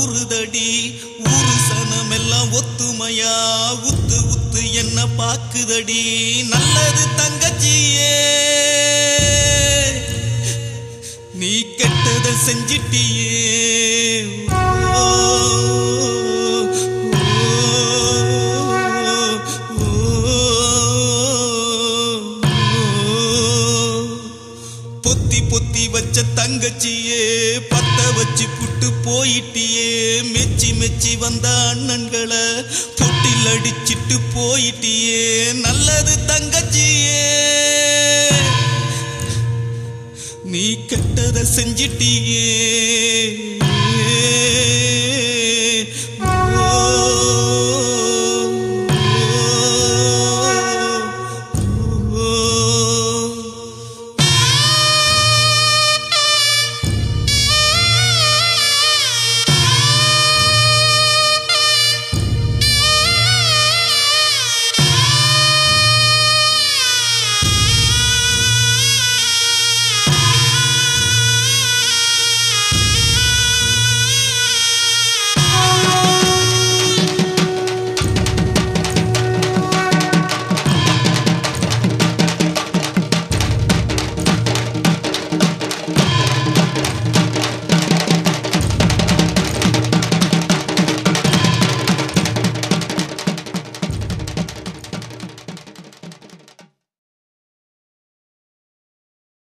ஊறுதடி ஊரு சனமெல்லாம் ஒத்துமையா உத்து உத்து என்ன பாக்குதடி நல்லது தங்கச்சியே நீ கெட்டத செஞ்சிட்டியே ஓ, ஓ, ஓ. பொத்தி பொத்தி வச்ச தங்கச்சியே பத்த வச்சு புட்டு போயிட்டியே மெச்சி மெச்சி வந்த அண்ணன்களை பொட்டில் அடிச்சிட்டு போயிட்டியே நல்லது தங்கச்சியே நீ கெட்டத செஞ்சிட்டியே